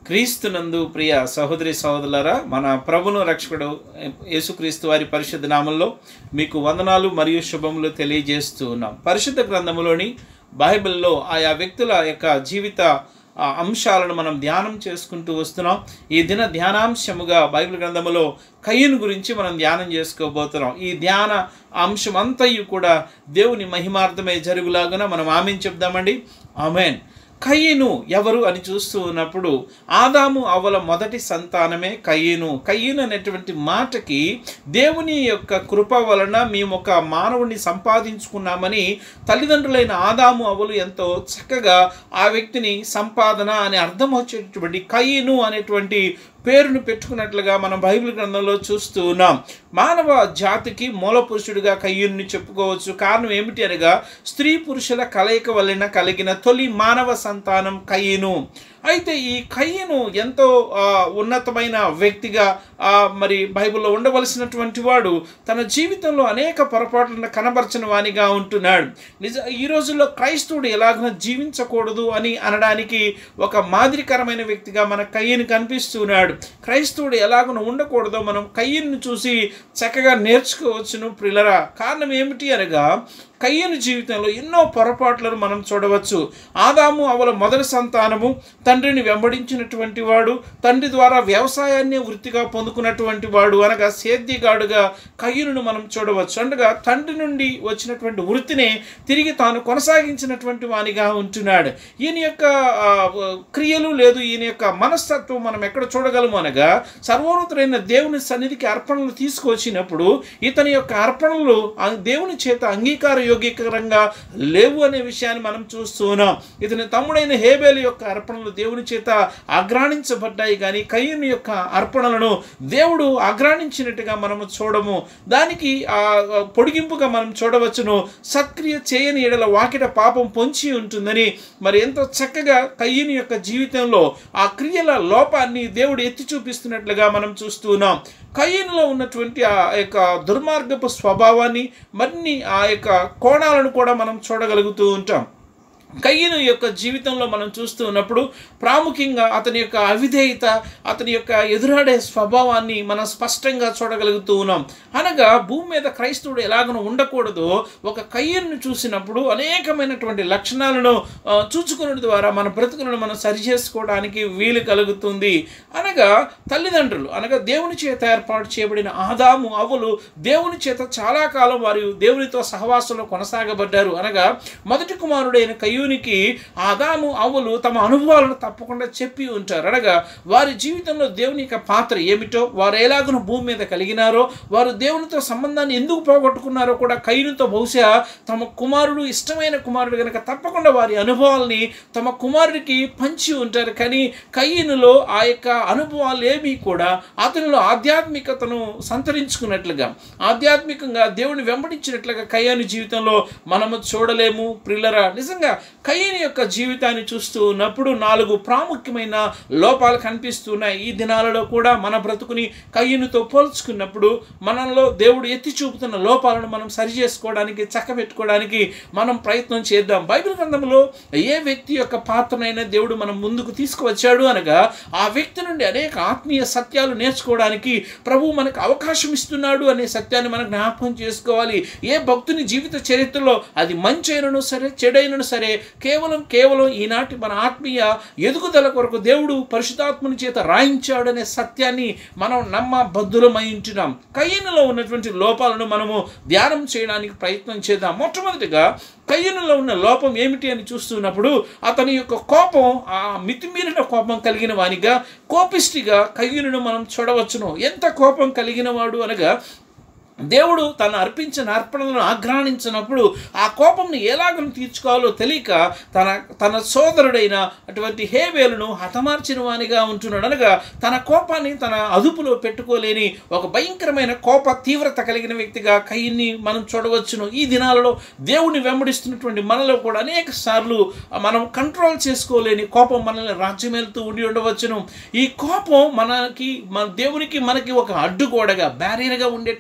క్రీస్తునందు ప్రియ సహోదరి సహోదరులారా మన ప్రభును రక్షకుడు యేసుక్రీస్తు వారి పరిశుద్ధ నామంలో మీకు వందనాలు మరియు శుభములు తెలియజేస్తూ ఉన్నాం పరిశుద్ధ గ్రంథములోని బైబిల్లో ఆయా వ్యక్తుల యొక్క జీవిత ఆ, అంశాలను మనం ధ్యానం చేసుకుంటూ వస్తున్నాం ఈ దిన ధ్యానాంశముగా బైబిల్ గ్రంథములో కయ్యను గురించి మనం ధ్యానం చేసుకోబోతున్నాం ఈ ధ్యాన అంశం అంతయు కూడా దేవుని మహిమార్థమే జరుగులాగున మనం ఆమెను చెప్దామండి ఆమెన్ కయ్యను ఎవరు అని చూస్తూ ఉన్నప్పుడు ఆదాము అవల మొదటి సంతానమే కయ్యను కయ్యను అనేటువంటి మాటకి దేవుని యొక్క కృప వలన మేము ఒక మానవుని సంపాదించుకున్నామని తల్లిదండ్రులైన ఆదాము అవలు ఎంతో చక్కగా ఆ వ్యక్తిని సంపాదన అనే అర్థం వచ్చేటటువంటి కయ్యను అనేటువంటి పేరును పెట్టుకున్నట్లుగా మనం బైబిల్ గ్రంథంలో చూస్తూ ఉన్నాం మానవ జాతికి మూల పురుషుడిగా కయ్యూని చెప్పుకోవచ్చు కారణం ఏమిటి అనగా స్త్రీ పురుషుల కలయిక వలన కలిగిన తొలి మానవ సంతానం కయ్యను అయితే ఈ కయ్యను ఎంతో ఆ, ఉన్నతమైన వ్యక్తిగా ఆ, మరి బైబిల్లో ఉండవలసినటువంటి వాడు తన జీవితంలో అనేక పొరపాట్లను కనబరచిన వానిగా ఉంటున్నాడు నిజ ఈ రోజుల్లో క్రైస్తవుడు ఎలాగన జీవించకూడదు అని అనడానికి ఒక మాదిరికరమైన వ్యక్తిగా మన కయ్యను కనిపిస్తున్నాడు క్రైస్తవుడు ఎలాగన ఉండకూడదో మనం కయ్యను చూసి చక్కగా నేర్చుకోవచ్చును ప్రిలరా కారణం ఏమిటి అనగా కయ్యను జీవితంలో ఎన్నో పొరపాట్లను మనం చూడవచ్చు ఆదాము అవల మొదటి సంతానము తండ్రిని వెంబడించినటువంటి వాడు తండ్రి ద్వారా వ్యవసాయాన్ని వృత్తిగా పొందుకున్నటువంటి వాడు అనగా సేద్యగాడుగా కయ్యను మనం చూడవచ్చు అనగా తండ్రి నుండి వచ్చినటువంటి వృత్తిని తిరిగి తాను కొనసాగించినటువంటి వానిగా ఉంటున్నాడు ఈయన యొక్క ఆ, క్రియలు లేదు ఈయన యొక్క మనస్తత్వం మనం ఎక్కడ చూడగలము అనగా సర్వోన్నతుడైన దేవుని సన్నిధికి అర్పణలు తీసుకొచ్చినప్పుడు ఇతని యొక్క అర్పణలు ఆ దేవుని చేత అంగీకార యోగ్యకరంగా లేవు అనే విషయాన్ని మనం చూస్తున్నాం ఇతని తమ్ముడైన హేబేలు యొక్క అర్పణలు దేవుని చేత ఆగ్రాణించబడ్డాయి కానీ కయ్యూని యొక్క అర్పణలను దేవుడు ఆగ్రాణించినట్టుగా మనము చూడము దానికి ఆ ఆ, పొడిగింపుగా మనం చూడవచ్చును సత్క్రియ చేయని ఎడల వాకిట పాపం పొంచి ఉంటుందని మరి ఎంతో చక్కగా కయ్యూని యొక్క జీవితంలో ఆ క్రియల లోపాన్ని దేవుడు ఎత్తి చూపిస్తున్నట్లుగా మనం చూస్తున్నాం కయ్యనులో ఉన్నటువంటి ఆ యొక్క దుర్మార్గపు స్వభావాన్ని మరిన్ని ఆ యొక్క కోణాలను కూడా మనం చూడగలుగుతూ ఉంటాం కయ్యను యొక్క జీవితంలో మనం చూస్తూ ఉన్నప్పుడు ప్రాముఖ్యంగా అతని యొక్క అవిధేయత అతని యొక్క ఎదురాడే స్వభావాన్ని మనం స్పష్టంగా చూడగలుగుతూ ఉన్నాం అనగా భూమి మీద క్రైస్తవుడు ఎలాగనో ఉండకూడదో ఒక కయ్యను చూసినప్పుడు అనేకమైనటువంటి లక్షణాలను ఆ, చూచుకునే ద్వారా మన బ్రతుకులను మనం సరిచేసుకోవడానికి వీలు కలుగుతుంది అనగా తల్లిదండ్రులు అనగా దేవుని చేత ఏర్పాటు చేయబడిన ఆదాము అవ్వలు దేవుని చేత చాలా కాలం వారు దేవునితో సహవాసంలో కొనసాగబడ్డారు అనగా మొదటి కుమారుడైన కయ్యూనికి ఆదాము అవ్వలు తమ అనుభవాలను తప్పకుండా చెప్పి ఉంటారు అనగా వారి జీవితంలో దేవుని యొక్క పాత్ర ఏమిటో వారు ఎలాగను భూమి మీద కలిగినారో వారు దేవునితో సంబంధాన్ని ఎందుకు పోగొట్టుకున్నారో కూడా కయ్యూనితో బహుశా తమ కుమారుడు ఇష్టమైన కుమారుడు కనుక తప్పకుండా వారి అనుభవాల్ని తమ కుమారుడికి పంచి ఉంటారు కానీ కయ్యనులో ఆ యొక్క అనుభవాలు ఏమీ కూడా అతనిలో ఆధ్యాత్మికతను సంతరించుకున్నట్లుగా ఆధ్యాత్మికంగా దేవుని వెంబడించినట్లుగా కయ్యాని జీవితంలో మనము చూడలేము ప్రిల్లరా నిజంగా కయ్యని యొక్క జీవితాన్ని చూస్తూ ఉన్నప్పుడు నాలుగు ప్రాముఖ్యమైన లోపాలు కనిపిస్తున్నాయి ఈ దినాలలో కూడా మన బ్రతుకుని కయ్యనుతో పోల్చుకున్నప్పుడు మనలో దేవుడు ఎత్తి చూపుతున్న లోపాలను మనం సరి చేసుకోవడానికి చక్కబెట్టుకోవడానికి మనం ప్రయత్నం చేద్దాం బైబిల్ గ్రంథంలో ఏ వ్యక్తి యొక్క పాత్రనైనా దేవుడు మనం ముందుకు తీసుకువచ్చాడు అనగా ఆ వ్యక్తి నుండి అనేక ఆత్మీయ సత్యాలు నేర్చుకోవడానికి ప్రభు మనకు అవకాశం ఇస్తున్నాడు అనే సత్యాన్ని మనం జ్ఞాపకం చేసుకోవాలి ఏ భక్తుని జీవిత చరిత్రలో అది మంచైనను సరే చెడైనను సరే కేవలం కేవలం ఈనాటి మన ఆత్మీయ ఎదుగుదల కొరకు దేవుడు పరిశుధాత్మని చేత రాయించాడనే సత్యాన్ని మనం నమ్మ బద్దులమై ఉంటున్నాం కయ్యనులో ఉన్నటువంటి లోపాలను మనము ధ్యానం చేయడానికి ప్రయత్నం చేద్దాం మొట్టమొదటిగా కయ్యనులో ఉన్న లోపం ఏమిటి అని చూస్తున్నప్పుడు అతని యొక్క కోపం ఆ మితిమీరిన కోపం కలిగిన వానిగా కోపిష్టిగా కయ్యనును మనం చూడవచ్చును ఎంత కోపం కలిగిన వాడు అనగా దేవుడు తను అర్పించిన అర్పణలను ఆగ్రహించినప్పుడు ఆ కోపంని ఎలాగను తీర్చుకోవాలో తెలియక తన తన సోదరుడైన అటువంటి హేబేలును హతమార్చిన వానిగా ఉంటున్నాడు అనగా తన కోపాన్ని తన అదుపులో పెట్టుకోలేని ఒక భయంకరమైన కోప తీవ్రత కలిగిన వ్యక్తిగా కయ్యని మనం చూడవచ్చును ఈ దినాలలో దేవుని వెంబడిస్తున్నటువంటి మనలో కూడా అనేక సార్లు మనం కంట్రోల్ చేసుకోలేని కోపం మనల్ని రాజ్యమేలుతూ ఉండి ఉండవచ్చును ఈ కోపం మనకి మన దేవునికి మనకి ఒక అడ్డుగోడగా బ్యారియర్గా ఉండేటువంటి ప్రమాదం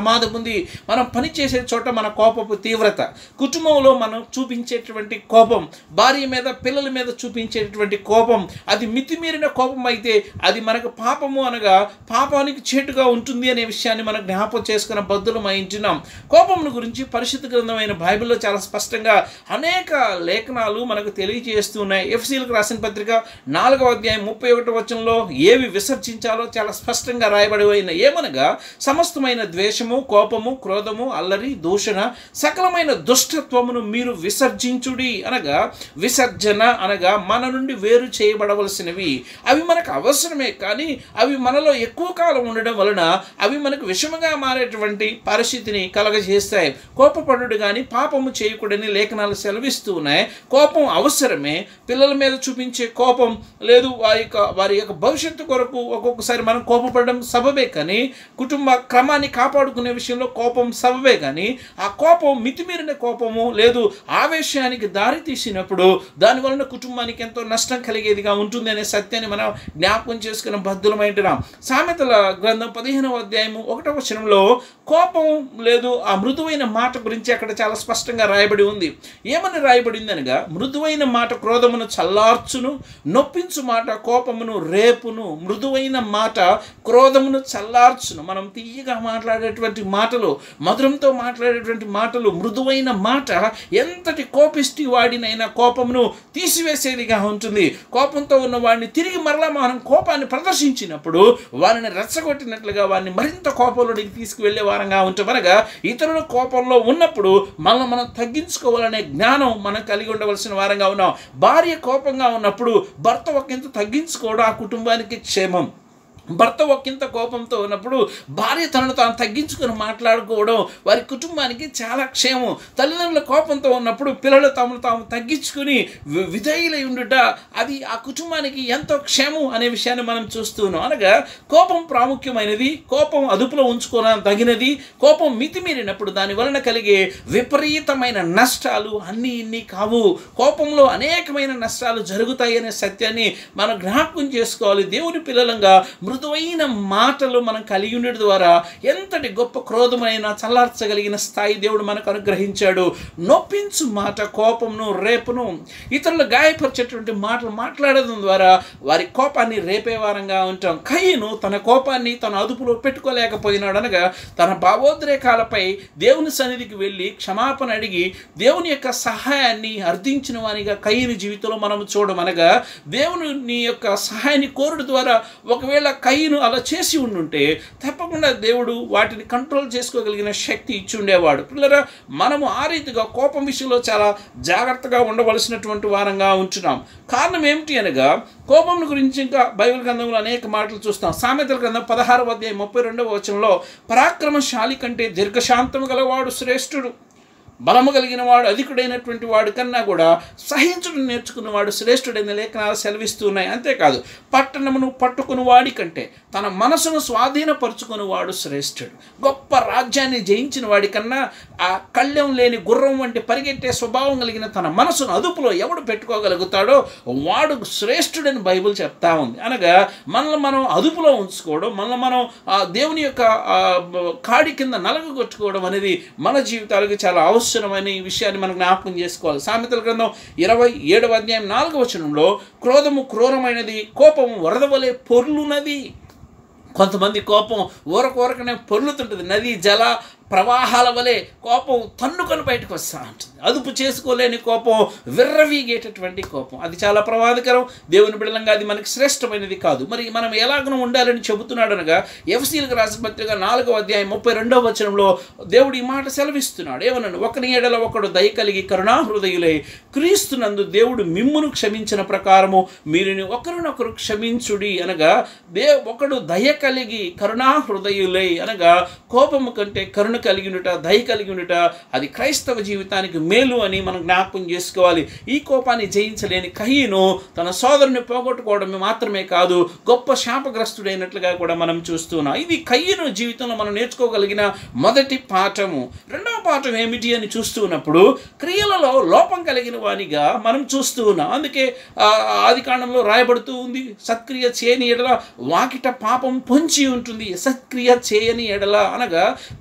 ప్రమాదం ఉంది మనం పని చేసే చోట మన కోపపు తీవ్రత కుటుంబంలో మనం చూపించేటువంటి కోపం భార్య మీద పిల్లల మీద చూపించేటువంటి కోపం అది మితిమీరిన కోపం అయితే అది మనకు పాపము అనగా పాపానికి చేటుగా ఉంటుంది అనే విషయాన్ని మనం జ్ఞాపకం చేసుకున్న బద్దులం అయింటున్నాం కోపమును గురించి పరిశుద్ధ గ్రంథమైన బైబిల్లో చాలా స్పష్టంగా అనేక లేఖనాలు మనకు తెలియజేస్తున్నాయి ఎఫ్సీలకు రాసిన పత్రిక నాలుగవ అధ్యాయం ముప్పై ఒకటి వచనంలో ఏవి విసర్జించాలో చాలా స్పష్టంగా రాయబడి అయిన ఏమనగా సమస్తమైన ద్వేషము కోపము క్రోధము అల్లరి దూషణ సకలమైన దుష్టత్వమును మీరు విసర్జించుడి అనగా విసర్జన అనగా మన నుండి వేరు చేయబడవలసినవి అవి మనకు అవసరమే కానీ అవి మనలో ఎక్కువ కాలం ఉండడం వలన అవి మనకు విషముగా మారేటువంటి పరిస్థితిని కలగజేస్తాయి కోపపడు కానీ పాపము చేయకూడని లేఖనాలు సెలవిస్తూ ఉన్నాయి కోపం అవసరమే పిల్లల మీద చూపించే కోపం లేదు వారి యొక్క వారి యొక్క భవిష్యత్తు కొరకు ఒక్కొక్కసారి మనం కోపపడడం సబబే కానీ కుటుంబ క్రమాన్ని కాపాడుకునే విషయంలో కోపం సబబే కానీ ఆ కోపం మితిమీరిన కోపము లేదు ఆవేశానికి దారి తీసినప్పుడు దాని వలన కుటుంబానికి ఎంతో నష్టం కలిగేదిగా ఉంటుంది అనే సత్యాన్ని మనం జ్ఞాపకం చేసుకున్న బద్దులమైంటున్నాం సామెతల గ్రంథం పదిహేనవ అధ్యాయము ఒకటవ వచనంలో కోపం లేదు ఆ మృదువైన మాట గురించి అక్కడ చాలా స్పష్టంగా రాయబడి ఉంది ఏమని రాయబడింది అనగా మృదువైన మాట క్రోధమును చల్లార్చును నొప్పించు మాట కోపమును రేపును మృదువైన మాట క్రోధమును చల్లార్చును మనం తీయగా మాట్లాడేటువంటి మాటలు మధురంతో మాట్లాడేటువంటి మాటలు మృదువైన మాట ఎంతటి కోపిష్టి వాడినైనా కోపమును తీసివేసేదిగా ఉంటుంది కోపంతో ఉన్న వాడిని తిరిగి మరలా మనం కోపాన్ని ప్రదర్శించినప్పుడు వారిని రెచ్చగొట్టినట్లుగా వారిని మరింత కోపంలోకి తీసుకువెళ్ళే వారంగా ఉంటాం అనగా ఇతరుల కోపంలో ఉన్నప్పుడు మనల్ని మనం తగ్గించుకోవాలనే జ్ఞానం మనం కలిగి ఉండవలసిన వారంగా ఉన్నాం భార్య కోపంగా ఉన్నప్పుడు భర్త ఒకంత తగ్గించుకోవడం ఆ కుటుంబానికి క్షేమం భర్త ఒకంత కోపంతో ఉన్నప్పుడు భార్య తనను తాను తగ్గించుకొని మాట్లాడుకోవడం వారి కుటుంబానికి చాలా క్షేమం తల్లిదండ్రుల కోపంతో ఉన్నప్పుడు పిల్లలు తమను తాము తగ్గించుకుని వి- విధేయులై ఉండుట అది ఆ కుటుంబానికి ఎంతో క్షేమం అనే విషయాన్ని మనం చూస్తున్నాం అనగా కోపం ప్రాముఖ్యమైనది కోపం అదుపులో ఉంచుకోవడం తగినది కోపం మితిమీరినప్పుడు దాని వలన కలిగే విపరీతమైన నష్టాలు అన్నీ ఇన్ని కావు కోపంలో అనేకమైన నష్టాలు జరుగుతాయి అనే సత్యాన్ని మనం జ్ఞాపకం చేసుకోవాలి దేవుని పిల్లలంగా మృదువైన మాటలు మనం కలిగి ఉండడం ద్వారా ఎంతటి గొప్ప క్రోధమైన చల్లార్చగలిగిన స్థాయి దేవుడు మనకు అనుగ్రహించాడు నొప్పించు మాట కోపమును రేపును ఇతరులు గాయపరిచేటువంటి మాటలు మాట్లాడడం ద్వారా వారి కోపాన్ని రేపే వారంగా ఉంటాం కయ్యను తన కోపాన్ని తన అదుపులో పెట్టుకోలేకపోయినాడు అనగా తన భావోద్రేకాలపై దేవుని సన్నిధికి వెళ్ళి క్షమాపణ అడిగి దేవుని యొక్క సహాయాన్ని అర్థించిన వానిగా కయ్యని జీవితంలో మనం చూడమనగా దేవుని నీ యొక్క సహాయాన్ని కోరుడు ద్వారా ఒకవేళ కయ్యను అలా చేసి ఉండుంటే తప్పకుండా దేవుడు వాటిని కంట్రోల్ చేసుకోగలిగిన శక్తి ఇచ్చి ఉండేవాడు పిల్లరా మనము ఆ రీతిగా కోపం విషయంలో చాలా జాగ్రత్తగా ఉండవలసినటువంటి వారంగా ఉంటున్నాం కారణం ఏమిటి అనగా కోపం గురించి ఇంకా బైబిల్ గ్రంథంలో అనేక మాటలు చూస్తాం సామెతల గ్రంథం పదహారవ అధ్యాయం ముప్పై రెండవ వచనంలో పరాక్రమశాలి కంటే దీర్ఘశాంతము గలవాడు శ్రేష్ఠుడు బలము కలిగిన వాడు అధికుడైనటువంటి వాడు కన్నా కూడా సహించుడు నేర్చుకున్నవాడు శ్రేష్ఠుడైన లేఖనాలు సెలవిస్తూ ఉన్నాయి అంతేకాదు పట్టణమును పట్టుకుని వాడి కంటే తన మనసును స్వాధీనపరుచుకుని వాడు శ్రేష్ఠుడు గొప్ప రాజ్యాన్ని జయించిన వాడి కన్నా ఆ కళ్ళెం లేని గుర్రం వంటి పరిగెట్టే స్వభావం కలిగిన తన మనసును అదుపులో ఎవడు పెట్టుకోగలుగుతాడో వాడు శ్రేష్ఠుడని బైబిల్ చెప్తా ఉంది అనగా మనల్ని మనం అదుపులో ఉంచుకోవడం మనల్ని మనం ఆ దేవుని యొక్క ఆ, కాడి కింద నలగగొట్టుకోవడం అనేది మన జీవితాలకు చాలా అవసరమైన ఈ విషయాన్ని మనం జ్ఞాపకం చేసుకోవాలి సామెతల గ్రంథం ఇరవై ఏడవ అధ్యాయం నాలుగవ వచనంలో క్రోధము క్రూరమైనది కోపము వరద వలె పొర్లునది కొంతమంది కోపం ఊరకూరకనే పొర్లుతుంటుంది నది జల ప్రవాహాల వలె కోపం తన్నుకొని బయటకు వస్తూ ఉంటుంది అదుపు చేసుకోలేని కోపం విర్రవీగేటటువంటి కోపం అది చాలా ప్రమాదకరం దేవుని బిడలంగా అది మనకి శ్రేష్టమైనది కాదు మరి మనం ఎలాగనో ఉండాలని చెబుతున్నాడు అనగా ఎఫ్సీలకు రాసిన పత్రిక నాలుగవ అధ్యాయం ముప్పై రెండవ వచనంలో దేవుడు ఈ మాట సెలవిస్తున్నాడు ఏమన్నాడు ఒకని ఏడల ఒకడు దయ కలిగి కరుణా హృదయులై క్రీస్తునందు దేవుడు మిమ్మును క్షమించిన ప్రకారము మీరుని ఒకరినొకరు క్షమించుడి అనగా దే ఒకడు దయ కలిగి కరుణా హృదయులై అనగా కోపము కంటే కరుణ కలిగి ఉండుట దయ కలిగి ఉండుట అది క్రైస్తవ జీవితానికి మేలు అని మనం జ్ఞాపకం చేసుకోవాలి ఈ కోపాన్ని జయించలేని కహీను తన సోదరుని పోగొట్టుకోవడమే మాత్రమే కాదు గొప్ప శాపగ్రస్తుడైనట్లుగా కూడా మనం చూస్తున్నాం ఇది కయ్యను జీవితంలో మనం నేర్చుకోగలిగిన మొదటి పాఠము రెండవ పాఠం ఏమిటి అని చూస్తున్నప్పుడు క్రియలలో లోపం కలిగిన వానిగా మనం చూస్తూ ఉన్నాం అందుకే ఆ, ఆది కాండంలో రాయబడుతూ ఉంది సత్క్రియ చేయని ఎడల వాకిట పాపం పొంచి ఉంటుంది సత్క్రియ చేయని ఎడల అనగా కయ్యని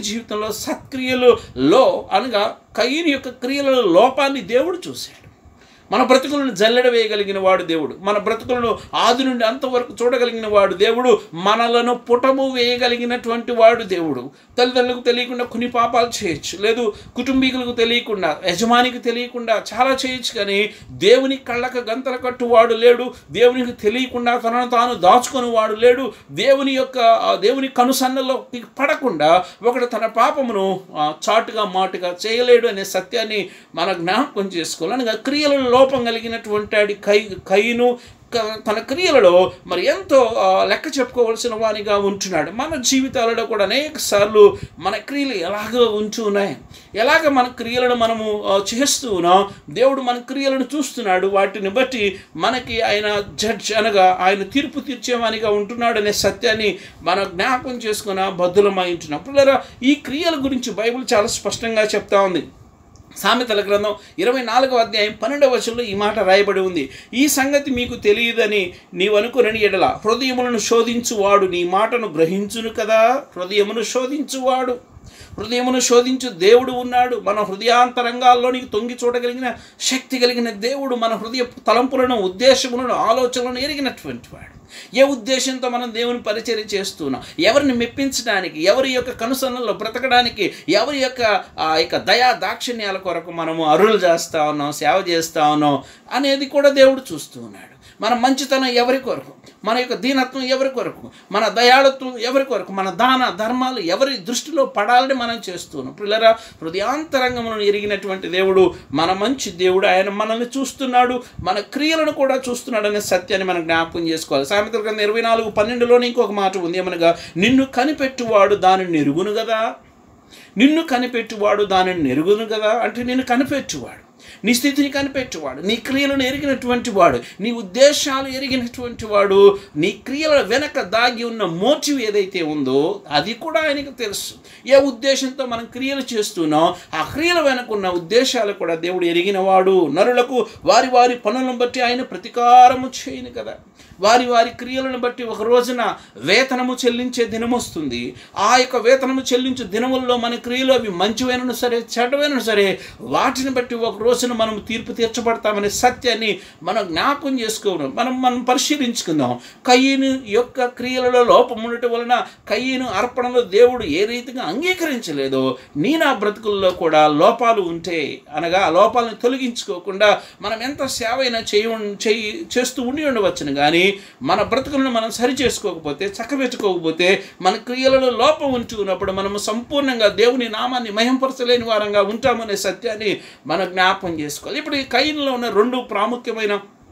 జీవితంలో సత్క్రియలలో అనగా కయ్యని యొక్క క్రియలలో లోపాన్ని దేవుడు చూశాడు మన బ్రతుకులను జల్లెడ వేయగలిగిన వాడు దేవుడు మన బ్రతుకులను ఆది నుండి అంతవరకు చూడగలిగిన వాడు దేవుడు మనలను పుటము వేయగలిగినటువంటి వాడు దేవుడు తల్లిదండ్రులకు తెలియకుండా కొన్ని పాపాలు చేయొచ్చు లేదు కుటుంబీకులకు తెలియకుండా యజమానికి తెలియకుండా చాలా చేయొచ్చు కానీ దేవుని కళ్ళక గంతల కట్టువాడు లేడు దేవునికి తెలియకుండా తనను తాను దాచుకొని వాడు లేడు దేవుని యొక్క ఆ దేవుని కనుసన్నలో పడకుండా ఒకడు తన పాపమును ఆ, చాటుగా మాటుగా చేయలేడు అనే సత్యాన్ని మన జ్ఞాపకం చేసుకోవాలి అనగా క్రియలలో లోపం కలిగినటువంటి వాడి కై కైను క- తన క్రియలలో మరి ఎంతో ఆ, లెక్క చెప్పుకోవలసిన వానిగా ఉంటున్నాడు మన జీవితాలలో కూడా అనేక సార్లు మన క్రియలు ఎలాగ ఉంటున్నాయి ఎలాగ మన క్రియలను మనము ఆ, చేస్తూ ఉన్నాం దేవుడు మన క్రియలను చూస్తున్నాడు వాటిని బట్టి మనకి ఆయన జడ్జ్ అనగా ఆయన తీర్పు తీర్చేవానిగా ఉంటున్నాడు అనే సత్యాన్ని మనం జ్ఞాపకం చేసుకున్న బద్దులమై ఉంటున్నాం పిల్లరా ఈ క్రియల గురించి బైబిల్ చాలా స్పష్టంగా చెప్తా ఉంది సామెతల గ్రంథం ఇరవై నాలుగవ అధ్యాయం పన్నెండవ వచనంలో ఈ మాట రాయబడి ఉంది ఈ సంగతి మీకు తెలియదని నీవు అనుకునని ఎడల హృదయములను శోధించువాడు నీ మాటను గ్రహించును కదా హృదయమును శోధించువాడు హృదయమును శోధించు దేవుడు ఉన్నాడు మన హృదయాంతరంగాల్లోనికి తొంగి చూడగలిగిన శక్తి కలిగిన దేవుడు మన హృదయ తలంపులను ఉద్దేశములను ఆలోచనలను ఎరిగినటువంటి వాడు ఏ ఉద్దేశంతో మనం దేవుని పరిచర్య చేస్తున్నాం ఎవరిని మెప్పించడానికి ఎవరి యొక్క కనుసన్నలో బ్రతకడానికి ఎవరి యొక్క ఆ యొక్క దయా దాక్షిణ్యాల కొరకు మనము అరులు చేస్తా ఉన్నాం సేవ చేస్తా ఉన్నాం అనేది కూడా దేవుడు చూస్తూ ఉన్నాడు మన మంచితనం ఎవరి కొరకు మన యొక్క దీనత్వం ఎవరి కొరకు మన దయాళత్వం ఎవరి కొరకు మన దాన ధర్మాలు ఎవరి దృష్టిలో పడాలని మనం చేస్తున్నాం పిల్లరా హృదయాంతరంగమును ఎరిగినటువంటి దేవుడు మన మంచి దేవుడు ఆయన మనల్ని చూస్తున్నాడు మన క్రియలను కూడా చూస్తున్నాడు అనే సత్యాన్ని మనం జ్ఞాపకం చేసుకోవాలి సామెతల గ్రంథం ఇరవై నాలుగు పన్నెండులోనే ఇంకొక మాట ఉంది ఏమనగా నిన్ను కనిపెట్టువాడు దానిని ఎరుగును కదా నిన్ను కనిపెట్టువాడు దానిని నెరుగును కదా అంటే నిన్ను కనిపెట్టువాడు నీ స్థితిని కనిపెట్టువాడు నీ క్రియలను ఎరిగినటువంటి వాడు నీ ఉద్దేశాలు ఎరిగినటువంటి వాడు నీ క్రియల వెనక దాగి ఉన్న మోటివ్ ఏదైతే ఉందో అది కూడా ఆయనకు తెలుసు ఏ ఉద్దేశంతో మనం క్రియలు చేస్తున్నాం ఆ క్రియల వెనక ఉన్న ఉద్దేశాలు కూడా దేవుడు ఎరిగినవాడు నరులకు వారి వారి పనులను బట్టి ఆయన ప్రతీకారము చేయను కదా వారి వారి క్రియలను బట్టి ఒక రోజున వేతనము చెల్లించే దినం వస్తుంది ఆ యొక్క వేతనము చెల్లించే దినముల్లో మన క్రియలు అవి మంచివైనను సరే చెడ్డవైనను సరే వాటిని బట్టి ఒక రోజున మనం తీర్పు తీర్చబడతామనే సత్యాన్ని మనం జ్ఞాపకం చేసుకోవడం మనం మనం పరిశీలించుకుందాం కయ్యను యొక్క క్రియలలో లోపం ఉండటం వలన కయ్యను అర్పణలో దేవుడు ఏ రీతిగా అంగీకరించలేదో నీ నా బ్రతుకుల్లో కూడా లోపాలు ఉంటే అనగా ఆ లోపాలను తొలగించుకోకుండా మనం ఎంత సేవ అయినా చేయ చేయి చేస్తూ ఉండి ఉండవచ్చును కానీ మన బ్రతుకులను మనం సరి చేసుకోకపోతే చక్కబెట్టుకోకపోతే మన క్రియలలో లోపం ఉంటున్నప్పుడు మనము సంపూర్ణంగా దేవుని నామాన్ని మహింపరచలేని వారంగా ఉంటామనే సత్యాన్ని మనం జ్ఞాపకం చేసుకోవాలి ఇప్పుడు ఈ కయ్యంలో ఉన్న రెండు ప్రాముఖ్యమైన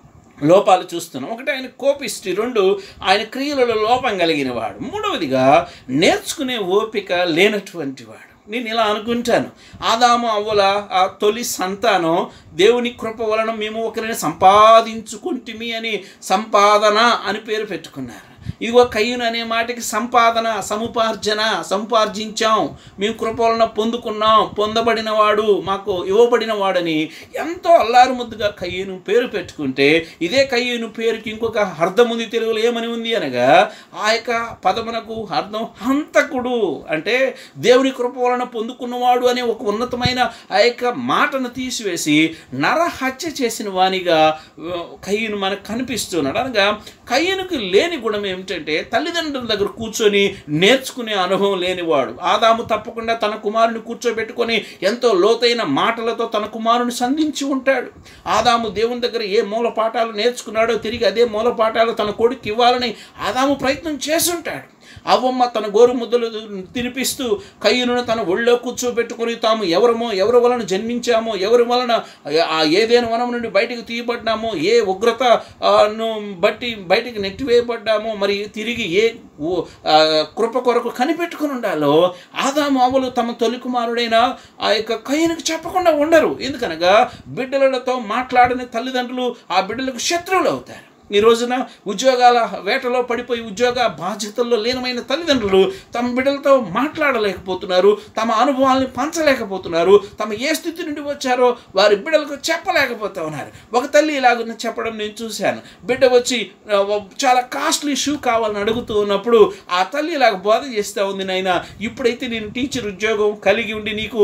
లోపాలు చూస్తున్నాం ఒకటి ఆయన కోపిష్టి రెండు ఆయన క్రియలలో లోపం కలిగిన వాడు మూడవదిగా నేర్చుకునే ఓపిక లేనటువంటి వాడు నేను ఇలా అనుకుంటాను ఆదాము అవ్వల ఆ తొలి సంతానం దేవుని కృప వలన మేము ఒకరిని సంపాదించుకుంటుమి అని సంపాదన అని పేరు పెట్టుకున్నారు ఇదిగో కయ్యూను అనే మాటకి సంపాదన సముపార్జన సంపార్జించాం మేము కృప వలన పొందుకున్నాం పొందబడిన వాడు మాకు ఇవ్వబడిన వాడని ఎంతో అల్లారు ముద్దుగా కయ్యూను పేరు పెట్టుకుంటే ఇదే కయ్యూను పేరుకి ఇంకొక అర్థం ఉంది తెలుగులో ఏమని ఉంది అనగా ఆ యొక్క పదమునకు అర్థం హంతకుడు అంటే దేవుని కృప వలన పొందుకున్నవాడు అనే ఒక ఉన్నతమైన ఆ యొక్క మాటను తీసివేసి నరహత్య చేసిన వానిగా కయ్యను మనకు కనిపిస్తున్నాడు అనగా కయ్యనుకి లేని గుణం ఏమిటంటే తల్లిదండ్రుల దగ్గర కూర్చొని నేర్చుకునే అనుభవం లేనివాడు ఆదాము తప్పకుండా తన కుమారుని కూర్చోబెట్టుకొని ఎంతో లోతైన మాటలతో తన కుమారుని సంధించి ఉంటాడు ఆదాము దేవుని దగ్గర ఏ మూల పాఠాలు నేర్చుకున్నాడో తిరిగి అదే మూల పాఠాలు తన కొడుకు ఇవ్వాలని ఆదాము ప్రయత్నం చేసుంటాడు అవ్వమ్మ తన గోరు ముద్దలు తినిపిస్తూ కయ్యను తన ఒళ్ళో కూర్చోబెట్టుకొని తాము ఎవరమో ఎవరి వలన జన్మించామో ఎవరి వలన ఆ ఏదైనా వనం నుండి బయటకు తీయబడ్డామో ఏ ఉగ్రత ఆ, ను బట్టి బయటికి నెట్టివేయబడ్డామో మరి తిరిగి ఏ ఓ, ఆ, కృప కొరకు కనిపెట్టుకుని ఉండాలో ఆదాము అవ్వలు తమ తొలి కుమారుడైన ఆ యొక్క కయ్యనికి చెప్పకుండా ఉండరు ఎందుకనగా బిడ్డలతో మాట్లాడని తల్లిదండ్రులు ఆ బిడ్డలకు శత్రువులు అవుతారు ఈ రోజున ఉద్యోగాల వేటలో పడిపోయి ఉద్యోగ బాధ్యతల్లో లీనమైన తల్లిదండ్రులు తమ బిడ్డలతో మాట్లాడలేకపోతున్నారు తమ అనుభవాల్ని పంచలేకపోతున్నారు తమ ఏ స్థితి నుండి వచ్చారో వారి బిడ్డలకు చెప్పలేకపోతా ఉన్నారు ఒక తల్లి ఇలాగున్న చెప్పడం నేను చూశాను బిడ్డ వచ్చి ఆ, చాలా కాస్ట్లీ షూ కావాలని అడుగుతూ ఉన్నప్పుడు ఆ తల్లి ఇలాగ బోధ చేస్తూ ఉంది నాయన ఇప్పుడైతే నేను టీచర్ ఉద్యోగం కలిగి ఉండి నీకు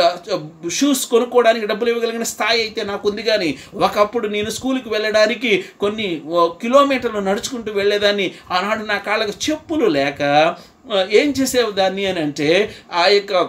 షూస్ కొనుక్కోవడానికి డబ్బులు ఇవ్వగలిగిన స్థాయి అయితే నాకు ఉంది కానీ ఒకప్పుడు నేను స్కూల్కి వెళ్ళడానికి కొన్ని ఓ, కిలోమీటర్లు నడుచుకుంటూ వెళ్ళేదాన్ని ఆనాడు నా కాళ్ళకు చెప్పులు లేక ఆ, ఏం చేసేదాన్ని అని అంటే ఆ యొక్క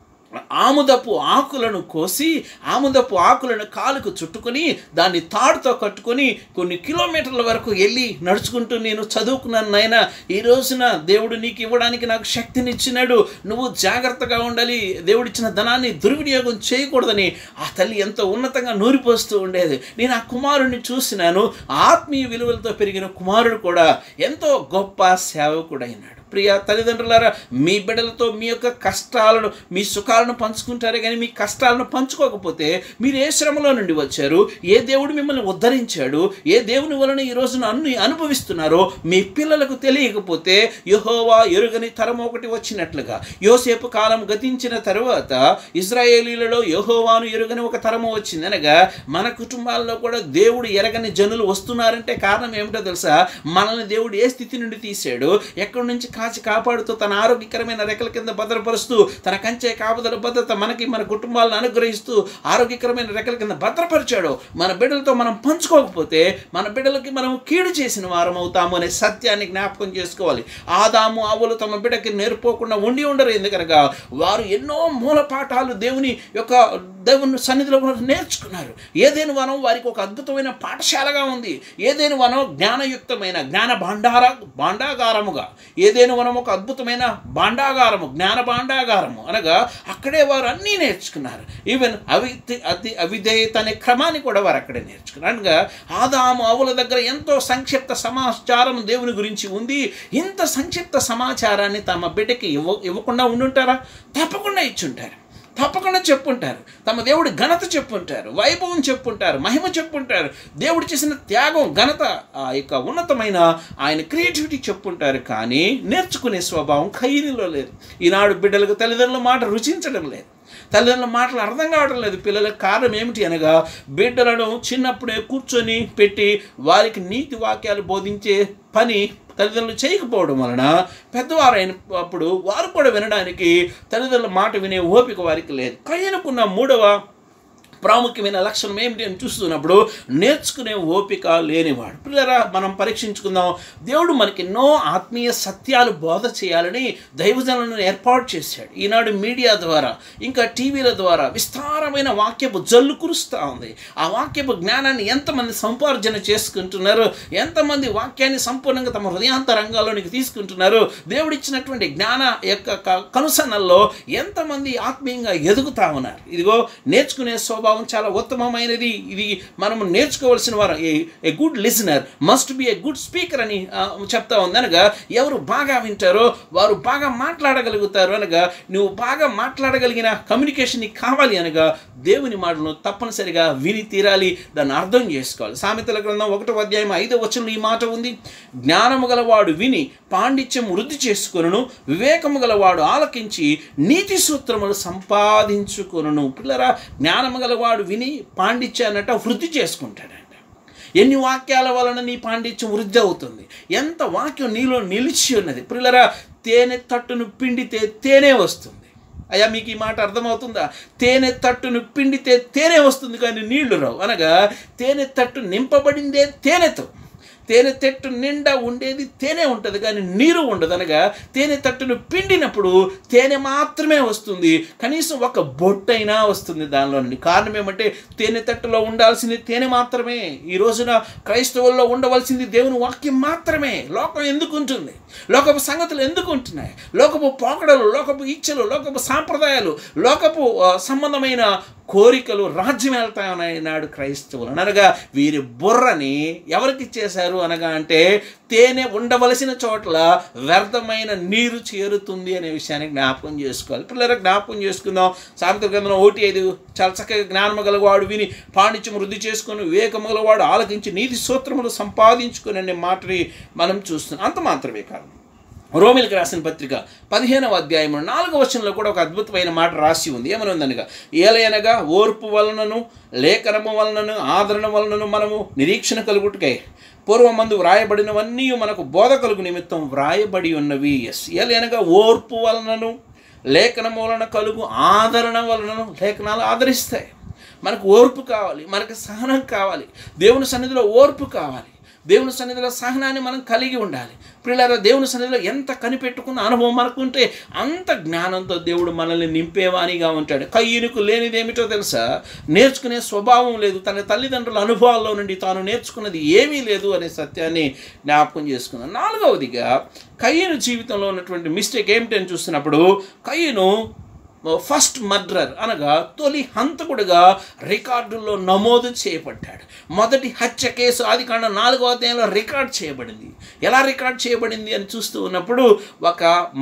ఆముదపు ఆకులను కోసి ఆముదపు ఆకులను కాలుకు చుట్టుకొని దాన్ని తాడుతో కట్టుకొని కొన్ని కిలోమీటర్ల వరకు వెళ్ళి నడుచుకుంటూ నేను చదువుకున్నాను నాయన ఈ రోజున దేవుడు నీకు ఇవ్వడానికి నాకు శక్తినిచ్చినాడు నువ్వు జాగ్రత్తగా ఉండాలి దేవుడిచ్చిన ధనాన్ని దుర్వినియోగం చేయకూడదని ఆ తల్లి ఎంతో ఉన్నతంగా నూరిపోస్తూ ఉండేది నేను ఆ కుమారుడిని చూసినాను ఆత్మీయ విలువలతో పెరిగిన కుమారుడు కూడా ఎంతో గొప్ప సేవకుడైనాడు ప్రియ తల్లిదండ్రులారా మీ బిడ్డలతో మీ యొక్క కష్టాలను మీ సుఖాలను పంచుకుంటారే కానీ మీ కష్టాలను పంచుకోకపోతే మీరు ఏ శ్రమలో నుండి వచ్చారు ఏ దేవుడు మిమ్మల్ని ఉద్ధరించాడు ఏ దేవుని వలన ఈ రోజున అన్ని అనుభవిస్తున్నారో మీ పిల్లలకు తెలియకపోతే యహోవా ఎరుగని తరం ఒకటి వచ్చినట్లుగా యోసేపు కాలం గతించిన తరువాత ఇజ్రాయేలీలలో యహోవాను ఎరుగని ఒక తరము వచ్చింది అనగా మన కుటుంబాల్లో కూడా దేవుడు ఎరగని జనులు వస్తున్నారంటే కారణం ఏమిటో తెలుసా మనల్ని దేవుడు ఏ స్థితి నుండి తీసాడు ఎక్కడి నుంచి కాచి కాపాడుతూ తన ఆరోగ్యకరమైన రెక్కల కింద భద్రపరుస్తూ తన కంచె కాపుదల భద్రత మనకి మన కుటుంబాలను అనుగ్రహిస్తూ ఆరోగ్యకరమైన రెక్కల కింద భద్రపరిచాడు మన బిడ్డలతో మనం పంచుకోకపోతే మన బిడ్డలకి మనం కీడు చేసిన వారం అవుతాము అనే సత్యాన్ని జ్ఞాపకం చేసుకోవాలి ఆదాము ఆవులు తమ బిడ్డకి నేర్పోకుండా ఉండి ఉండరు ఎందుకనగా వారు ఎన్నో మూల పాఠాలు దేవుని యొక్క దేవుని సన్నిధిలో వారు నేర్చుకున్నారు ఏదేను వనం వారికి ఒక అద్భుతమైన పాఠశాలగా ఉంది ఏదేను వనం జ్ఞానయుక్తమైన జ్ఞాన భాండార భాండాగారముగా ఏదేను వనం ఒక అద్భుతమైన భాండాగారము జ్ఞాన భాండాగారము అనగా అక్కడే వారు అన్నీ నేర్చుకున్నారు ఈవెన్ అవి అతి అవిధేయత అనే క్రమాన్ని కూడా వారు అక్కడే నేర్చుకున్నారు అనగా ఆదాము ఆవుల దగ్గర ఎంతో సంక్షిప్త సమాచారం దేవుని గురించి ఉంది ఇంత సంక్షిప్త సమాచారాన్ని తమ బిడ్డకి ఇవ్వ ఇవ్వకుండా ఉండుంటారా తప్పకుండా ఇచ్చుంటారు తప్పకుండా చెప్పుంటారు తమ దేవుడి ఘనత చెప్పుంటారు వైభవం చెప్పుంటారు మహిమ చెప్పుంటారు దేవుడు చేసిన త్యాగం ఘనత ఆ యొక్క ఉన్నతమైన ఆయన క్రియేటివిటీ చెప్పుంటారు కానీ నేర్చుకునే స్వభావం ఖైరీలో లేదు ఈనాడు బిడ్డలకు తల్లిదండ్రుల మాట రుచించడం లేదు తల్లిదండ్రుల మాటలు అర్థం కావడం లేదు పిల్లలకు కారణం ఏమిటి అనగా బిడ్డలను చిన్నప్పుడే కూర్చొని పెట్టి వారికి నీతి వాక్యాలు బోధించే పని తల్లిదండ్రులు చేయకపోవడం వలన పెద్దవారు అయినప్పుడు వారు కూడా వినడానికి తల్లిదండ్రుల మాట వినే ఓపిక వారికి లేదు కయ్యనుకున్న మూడవ ప్రాముఖ్యమైన లక్షణం ఏమిటి అని చూస్తున్నప్పుడు నేర్చుకునే ఓపిక లేనివాడు పిల్లరా మనం పరీక్షించుకుందాం దేవుడు మనకి ఎన్నో ఆత్మీయ సత్యాలు బోధ చేయాలని దైవజనులను ఏర్పాటు చేశాడు ఈనాడు మీడియా ద్వారా ఇంకా టీవీల ద్వారా విస్తారమైన వాక్యపు జల్లు కురుస్తూ ఉంది ఆ వాక్యపు జ్ఞానాన్ని ఎంతమంది సంపార్జన చేసుకుంటున్నారు ఎంతమంది వాక్యాన్ని సంపూర్ణంగా తమ హృదయాంత రంగాల్లోనికి తీసుకుంటున్నారు దేవుడిచ్చినటువంటి జ్ఞాన యొక్క క- కనుసన్నల్లో ఎంతమంది ఆత్మీయంగా ఎదుగుతా ఉన్నారు ఇదిగో నేర్చుకునే స్వభావం చాలా ఉత్తమమైనది ఇది మనం నేర్చుకోవాల్సిన వారు a good listener must be a good speaker అని ఆ, చెప్తా ఉంది అనగా ఎవరు బాగా వింటారో వారు బాగా మాట్లాడగలుగుతారు అనగా నువ్వు బాగా మాట్లాడగలిగిన కమ్యూనికేషన్ నీకు కావాలి అనగా దేవుని మాటలను తప్పనిసరిగా విని తీరాలి దాన్ని అర్థం చేసుకోవాలి సామెతల గ్రంథం ఒకటో అధ్యాయం ఐదో వచనంలో ఈ మాట ఉంది జ్ఞానము గలవాడు విని పాండిత్యం వృద్ధి చేసుకొనును వివేకము గలవాడు ఆలకించి నీతి సూత్రములు సంపాదించుకొనును పిల్లరా జ్ఞానము గలవాడు విని పాండిత్యాన్నట వృద్ధి చేసుకుంటాడంట ఎన్ని వాక్యాల వలన నీ పాండిత్యం వృద్ధి అవుతుంది ఎంత వాక్యం నీలో నిలిచి ఉన్నది పిల్లరా తేనె తట్టును పిండితే తేనె వస్తుంది అయ్యా మీకు ఈ మాట అర్థమవుతుందా తేనె తట్టును పిండితే తేనె వస్తుంది కానీ నీళ్లు రావు అనగా తేనె తట్టు నింపబడిందే తేనెతో తేనె తెట్టు నిండా ఉండేది తేనె ఉంటుంది కానీ నీరు ఉండదు అనగా తేనె తట్టును పిండినప్పుడు తేనె మాత్రమే వస్తుంది కనీసం ఒక బొట్టైనా వస్తుంది దానిలో నుండి కారణం ఏమంటే తేనె తట్టులో ఉండాల్సింది తేనె మాత్రమే ఈ రోజున క్రైస్తవుల్లో ఉండవలసింది దేవుని వాక్యం మాత్రమే లోకం ఎందుకు ఉంటుంది లోకపు సంగతులు ఎందుకు ఉంటున్నాయి లోకపు పోకడలు లోకపు ఇచ్చలు లోకపు సాంప్రదాయాలు లోకపు ఆ, సంబంధమైన కోరికలు రాజ్యం వెళ్తాయన్నాడు క్రైస్తవులు అనగా వీరి బుర్రని ఎవరికి ఇచ్చేశారు చేస్తారు అనగా అంటే తేనె ఉండవలసిన చోట్ల వ్యర్థమైన నీరు చేరుతుంది అనే విషయాన్ని జ్ఞాపకం చేసుకోవాలి పిల్లల జ్ఞాపకం చేసుకుందాం సామెత గ్రంథంలో ఒకటి ఐదు చాలా చక్కగా జ్ఞానము గలవాడు విని పాండిత్యం వృద్ధి చేసుకొని వివేకము గలవాడు ఆలకించి నీతి సూత్రములు సంపాదించుకుని అనే మాటని మనం చూస్తున్నాం అంత మాత్రమే కాదు రోమిల్కి రాసిన పత్రిక పదిహేనవ అధ్యాయం నాలుగవ వచనంలో కూడా ఒక అద్భుతమైన మాట రాసి ఉంది ఏమని ఉందనగా ఏలయనగా ఓర్పు వలనను లేఖనము వలనను ఆదరణ వలనను మనము నిరీక్షణ కలుగుటకై పూర్వమందు వ్రాయబడినవన్నీ మనకు బోధ కలుగు నిమిత్తం వ్రాయబడి ఉన్నవి ఎస్ ఏలయనగా ఓర్పు వలనను లేఖనము వలన కలుగు ఆదరణ వలనను లేఖనాలు ఆదరిస్తాయి మనకు ఓర్పు కావాలి మనకు సహనం కావాలి దేవుని సన్నిధిలో ఓర్పు కావాలి దేవుని సన్నిధిలో సహనాన్ని మనం కలిగి ఉండాలి పిల్లల దేవుని సన్నిధిలో ఎంత కనిపెట్టుకున్న అనుభవం మనకుంటే అంత జ్ఞానంతో దేవుడు మనల్ని నింపేవానిగా ఉంటాడు కయ్యనుకు లేనిదేమిటో తెలుసా నేర్చుకునే స్వభావం లేదు తన తల్లిదండ్రుల అనుభవాల్లో నుండి తాను నేర్చుకున్నది ఏమీ లేదు అనే సత్యాన్ని జ్ఞాపకం చేసుకున్నాను నాలుగవదిగా కయ్యను జీవితంలో ఉన్నటువంటి మిస్టేక్ ఏమిటని చూస్తున్నప్పుడు కయ్యను ఫస్ట్ మర్డరర్ అనగా తొలి హంతకుడుగా రికార్డుల్లో నమోదు చేయబడ్డాడు మొదటి హత్య కేసు ఆది కాండ నాలుగో అధ్యాయంలో రికార్డ్ చేయబడింది ఎలా రికార్డ్ చేయబడింది అని చూస్తూ ఉన్నప్పుడు ఒక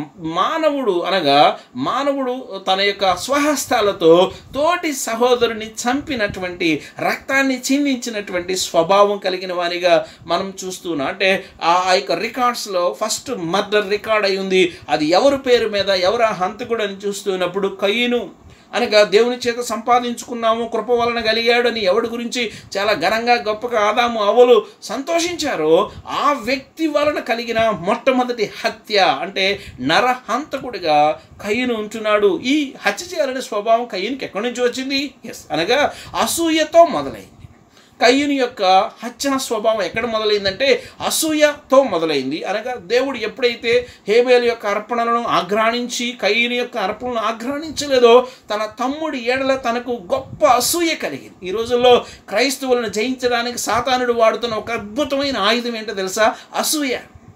మానవుడు అనగా మానవుడు తన యొక్క స్వహస్తాలతో తోటి సహోదరుని చంపినటువంటి రక్తాన్ని చిందించినటువంటి స్వభావం కలిగిన వానిగా మనం చూస్తున్నాం అంటే ఆ యొక్క రికార్డ్స్లో ఫస్ట్ మర్డర్ రికార్డ్ అయి ఉంది అది ఎవరి పేరు మీద ఎవరు ఆ హంతకుడు అని చూస్తున్నప్పుడు కయ్యను అనగా దేవుని చేత సంపాదించుకున్నాము కృప వలన కలిగాడు అని ఎవడి గురించి చాలా ఘనంగా గొప్పగా ఆదాము అవలు సంతోషించారో ఆ వ్యక్తి వలన కలిగిన మొట్టమొదటి హత్య అంటే నరహంతకుడిగా కయ్యను ఉంటున్నాడు ఈ హత్య చేయాలనే స్వభావం కయ్యనికి ఎక్కడి నుంచి వచ్చింది ఎస్ అనగా అసూయతో మొదలైంది కయ్యుని యొక్క హత్యన స్వభావం ఎక్కడ మొదలైందంటే అసూయతో మొదలైంది అనగా దేవుడు ఎప్పుడైతే హేబేలు యొక్క అర్పణలను ఆఘ్రాణించి కయ్యుని యొక్క అర్పణలను ఆఘ్రాణించలేదో తన తమ్ముడి ఏడల తనకు గొప్ప అసూయ కలిగింది ఈ రోజుల్లో క్రైస్తవులను జయించడానికి సాతానుడు వాడుతున్న ఒక అద్భుతమైన ఆయుధం ఏంటో తెలుసా అసూయ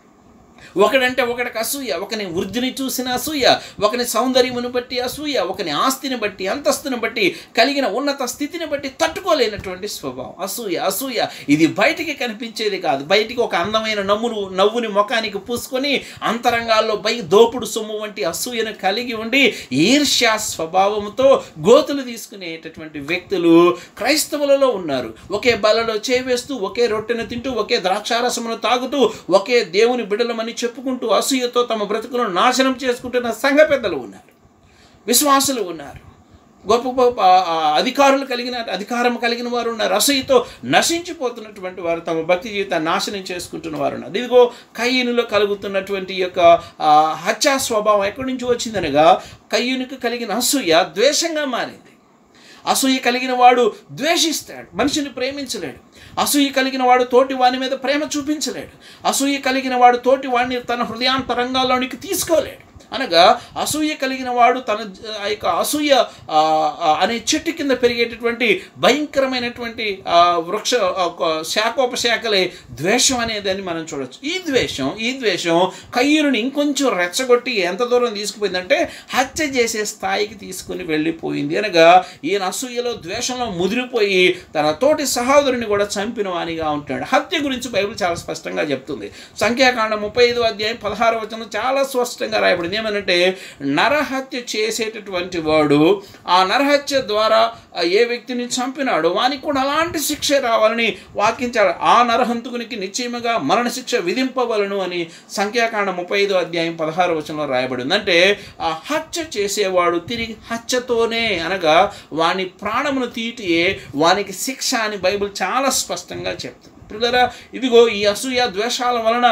ఒకడంటే ఒకడికి అసూయ ఒకని వృద్ధిని చూసిన అసూయ ఒకని సౌందర్యమును బట్టి అసూయ ఒకని ఆస్తిని బట్టి అంతస్తుని బట్టి కలిగిన ఉన్నత స్థితిని బట్టి తట్టుకోలేనటువంటి స్వభావం అసూయ అసూయ ఇది బయటికి కనిపించేది కాదు బయటికి ఒక అందమైన నవ్వును నవ్వుని ముఖానికి పూసుకొని అంతరంగాల్లో బై దోపుడు సొమ్ము వంటి అసూయను కలిగి ఉండి ఈర్ష్యా స్వభావంతో గోతులు తీసుకునేటటువంటి వ్యక్తులు క్రైస్తవులలో ఉన్నారు ఒకే బలలో చేవేస్తూ ఒకే రొట్టెను తింటూ ఒకే ద్రాక్షారసమును తాగుతూ ఒకే దేవుని బిడలమని చెప్పుకుంటూ అసూయతో తమ బ్రతుకులను నాశనం చేసుకుంటున్న సంఘ పెద్దలు ఉన్నారు విశ్వాసులు ఉన్నారు గొప్ప గొప్ప ఆ, అధికారులు కలిగిన అధికారం కలిగిన వారు ఉన్నారు అసూయతో నశించిపోతున్నటువంటి వారు తమ భక్తి జీవితాన్ని నాశనం చేసుకుంటున్న వారు ఉన్నారు ఇదిగో కయ్యనులో కలుగుతున్నటువంటి ఈ యొక్క ఆ, హత్యా స్వభావం ఎక్కడి నుంచి వచ్చిందనగా కయ్యునికి కలిగిన అసూయ ద్వేషంగా మారింది అసూయ కలిగిన వాడు ద్వేషిస్తాడు మనిషిని ప్రేమించలేడు అసూయ కలిగిన వాడు తోటి వాని మీద ప్రేమ చూపించలేడు అసూయ కలిగిన వాడు తోటి వాడిని తన హృదయాంతరంగాల్లోనికి తీసుకోలేడు అనగా అసూయ కలిగిన వాడు తన జ- ఆ యొక్క అసూయ ఆ, ఆ, అనే చెట్టు కింద పెరిగేటటువంటి భయంకరమైనటువంటి ఆ, వృక్ష ఆ, ఒక శాఖోపశాఖలే ద్వేషం అనేదాన్ని మనం చూడొచ్చు ఈ ద్వేషం ఈ ద్వేషం కయ్యూరుని ఇంకొంచెం రెచ్చగొట్టి ఎంత దూరం తీసుకుపోయిందంటే హత్య చేసే స్థాయికి తీసుకుని వెళ్ళిపోయింది అనగా ఈయన అసూయలో ద్వేషంలో ముదిరిపోయి తన తోటి సహోదరుని కూడా చంపిన వానిగా ఉంటాడు హత్య గురించి బైబిల్ చాలా స్పష్టంగా చెప్తుంది సంఖ్యాకాండం ముప్పై ఐదు అధ్యాయం పదహారు వచనం చాలా స్పష్టంగా రాయబడింది ఏమనంటే నరహత్య చేసేటటువంటి వాడు ఆ నరహత్య ద్వారా ఆ ఏ వ్యక్తిని చంపినాడో వానికి కూడా అలాంటి శిక్ష రావాలని వాకించాడు ఆ నరహంతుకునికి నిశ్చయముగా మరణ శిక్ష విధింపవలను అని సంఖ్యాకాండం ముప్పై ఐదు అధ్యాయం పదహారు వచనంలో రాయబడింది అంటే ఆ హత్య చేసేవాడు తిరిగి హత్యతోనే అనగా వాని ప్రాణమును తీటియే వానికి శిక్ష అని బైబిల్ చాలా స్పష్టంగా చెప్తుంది పిల్లరా ఇదిగో ఈ అసూయ ద్వేషాల వలన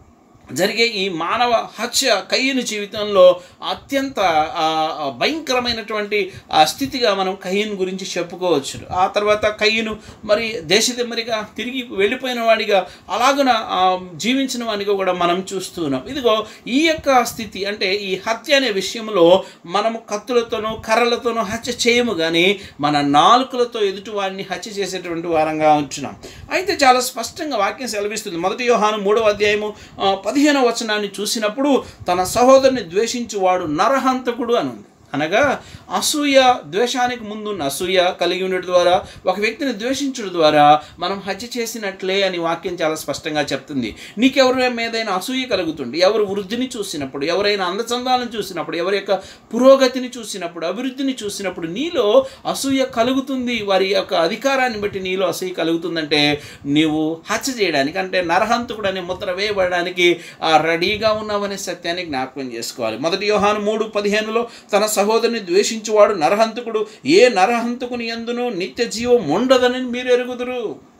జరిగే ఈ మానవ హత్య కయ్యను జీవితంలో అత్యంత ఆ, ఆ, భయంకరమైనటువంటి ఆ స్థితిగా మనం కయ్యను గురించి చెప్పుకోవచ్చు ఆ తర్వాత కయ్యను మరి దేశదిమ్మరిగా తిరిగి వెళ్ళిపోయిన వాడిగా అలాగున ఆ, జీవించిన వాడిగా కూడా మనం చూస్తున్నాం ఇదిగో ఈ యొక్క స్థితి అంటే ఈ హత్య అనే విషయంలో మనము కత్తులతోనూ కర్రలతోనూ హత్య చేయము కానీ మన నాలుకలతో ఎదుటి వారిని హత్య చేసేటువంటి వారంగా ఉంటున్నాం అయితే చాలా స్పష్టంగా వాక్యం సెలవిస్తుంది మొదటి యోహాను మూడవ అధ్యాయము ఆ, పదిహేనవ వచనాన్ని చూసినప్పుడు తన సహోదరుని ద్వేషించువాడు నరహంతకుడు అని ఉంది అనగా అసూయ ద్వేషానికి ముందున్న అసూయ కలిగి ఉండడం ద్వారా ఒక వ్యక్తిని ద్వేషించడం ద్వారా మనం హత్య చేసినట్లే అని వాక్యం చాలా స్పష్టంగా చెప్తుంది నీకెవరి మీదైనా అసూయ కలుగుతుంది ఎవరు వృద్ధిని చూసినప్పుడు ఎవరైనా అందచందాలను చూసినప్పుడు ఎవరి యొక్క పురోగతిని చూసినప్పుడు అభివృద్ధిని చూసినప్పుడు నీలో అసూయ కలుగుతుంది వారి యొక్క అధికారాన్ని బట్టి నీలో అసూయ కలుగుతుందంటే నీవు హత్య చేయడానికి అంటే నరహంతకుడు అనే ముద్ర వేయబడడానికి ఆ రెడీగా ఉన్నావనే సత్యాన్ని జ్ఞాపకం చేసుకోవాలి మొదటి యోహాను మూడు పదిహేనులో తన సహోదరుని ద్వేషించువాడు నరహంతకుడు ఏ నరహంతకుని ఎందును నిత్య జీవం ఉండదని మీరు ఎరుగుదురు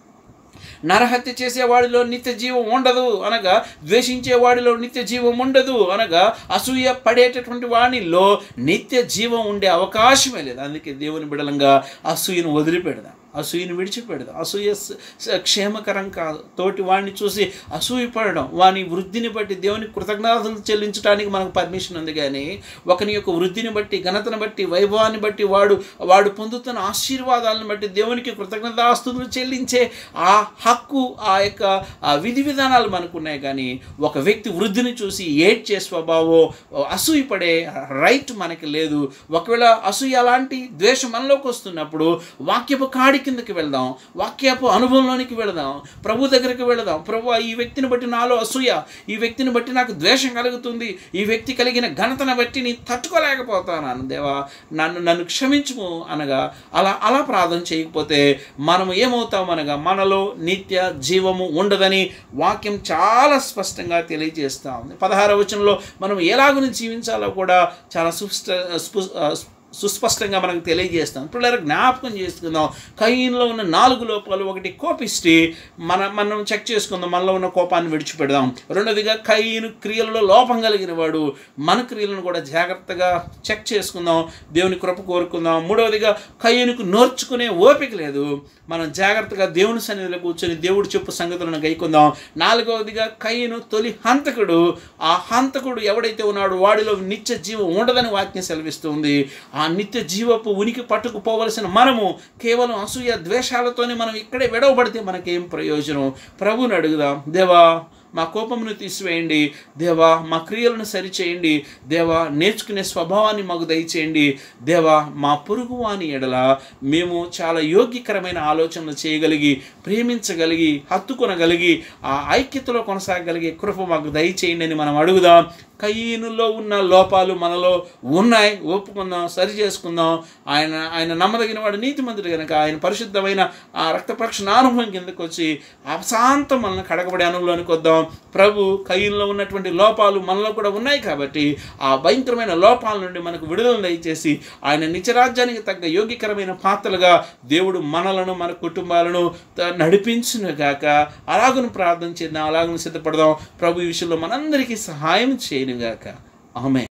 నరహత్య చేసేవాడిలో నిత్య జీవం ఉండదు అనగా ద్వేషించే వాడిలో నిత్య జీవం ఉండదు అనగా అసూయ పడేటటువంటి వాడిలో నిత్య జీవం ఉండే అవకాశమే లేదు అందుకే దేవుని బిడలంగా అసూయను వదిలిపెడదాం అసూయను విడిచిపెడదాం అసూయ స- స- క్షేమకరం కాదు తోటి వాడిని చూసి అసూయ పడడం వాని వృద్ధిని బట్టి దేవునికి కృతజ్ఞతలు చెల్లించడానికి మనకు పర్మిషన్ ఉంది కానీ ఒకని యొక్క వృద్ధిని బట్టి ఘనతను బట్టి వైభవాన్ని బట్టి వాడు వాడు పొందుతున్న ఆశీర్వాదాలను బట్టి దేవునికి కృతజ్ఞతాస్తుతులు చెల్లించే ఆ హక్కు ఆ యొక్క ఆ విధి విధానాలు మనకు ఉన్నాయి కానీ ఒక వ్యక్తి వృద్ధిని చూసి ఏడ్చే స్వభావం అసూయ పడే రైట్ మనకి లేదు ఒకవేళ అసూయ అలాంటి ద్వేషం మనలోకి వస్తున్నప్పుడు వాక్యపు కాడి కిందకి వెళ్దాం వాక్యపు అనుభవంలోనికి వెళదాం ప్రభు దగ్గరికి వెళదాం ప్రభు ఈ వ్యక్తిని బట్టి నాలో అసూయ ఈ వ్యక్తిని బట్టి నాకు ద్వేషం కలుగుతుంది ఈ వ్యక్తి కలిగిన ఘనతను బట్టి నేను తట్టుకోలేకపోతాను దేవా నన్ను నన్ను క్షమించుము అనగా అలా అలా ప్రార్థన చేయకపోతే మనము ఏమవుతాం అనగా మనలో నిత్య జీవము ఉండదని వాక్యం చాలా స్పష్టంగా తెలియజేస్తా ఉంది పదహార వచనంలో మనం ఎలాగుని జీవించాలో కూడా చాలా సుస్ప స్పు- ఆ, సుస్పష్టంగా మనకు తెలియజేస్తాం పిల్లలు జ్ఞాపకం చేసుకుందాం కయ్యంలో ఉన్న నాలుగు లోపాలు ఒకటి కోపిస్తే మన మనం చెక్ చేసుకుందాం మనలో ఉన్న కోపాన్ని విడిచిపెడదాం రెండోదిగా కయ్యను క్రియలలో లోపం కలిగిన వాడు మన క్రియలను కూడా జాగ్రత్తగా చెక్ చేసుకుందాం దేవుని కృప కోరుకుందాం మూడవదిగా కయ్యనుకు నోర్చుకునే ఓపిక లేదు మనం జాగ్రత్తగా దేవుని సన్నిధిలో కూర్చొని దేవుడు చెప్పు సంగతులను గైకుందాం నాలుగవదిగా కయ్యను తొలి హంతకుడు ఆ హంతకుడు ఎవడైతే ఉన్నాడో వాడిలో నిత్య జీవం ఉండదని వాక్యం సెలవిస్తుంది ఆ నిత్య జీవపు ఉనికి పట్టుకుపోవలసిన మనము కేవలం అసూయ ద్వేషాలతోనే మనం ఇక్కడే విడవబడితే మనకేం ప్రయోజనం ప్రభుని అడుగుదాం దేవా మా కోపమును తీసివేయండి దేవా మా క్రియలను సరిచేయండి దేవా నేర్చుకునే స్వభావాన్ని మాకు దయచేయండి దేవా మా పొరుగు వాని ఎడల మేము చాలా యోగ్యకరమైన ఆలోచనలు చేయగలిగి ప్రేమించగలిగి హత్తుకొనగలిగి ఆ ఐక్యతలో కొనసాగలిగే కృప మాకు దయచేయండి అని మనం అడుగుదాం కయ్యనులో ఉన్న లోపాలు మనలో ఉన్నాయి ఒప్పుకుందాం సరి చేసుకుందాం ఆయన ఆయన నమ్మదగిన వాడు నీతిమంతుడు కనుక ఆయన పరిశుద్ధమైన ఆ రక్తపక్షణ అనుభవం కిందకు వచ్చి అశాంతం మనల్ని కడగబడే అనుభవంలోనికి వద్దాం ప్రభు కయ్యంలో ఉన్నటువంటి లోపాలు మనలో కూడా ఉన్నాయి కాబట్టి ఆ భయంకరమైన లోపాల నుండి మనకు విడుదల దయచేసి ఆయన నిత్యరాజ్యానికి తగ్గ యోగ్యకరమైన పాత్రలుగా దేవుడు మనలను మన కుటుంబాలను త- నడిపించును గాక అలాగను ప్రార్థన చేద్దాం అలాగను సిద్ధపడదాం ప్రభు ఈ విషయంలో మనందరికీ సహాయం చేయను గాక ఆమె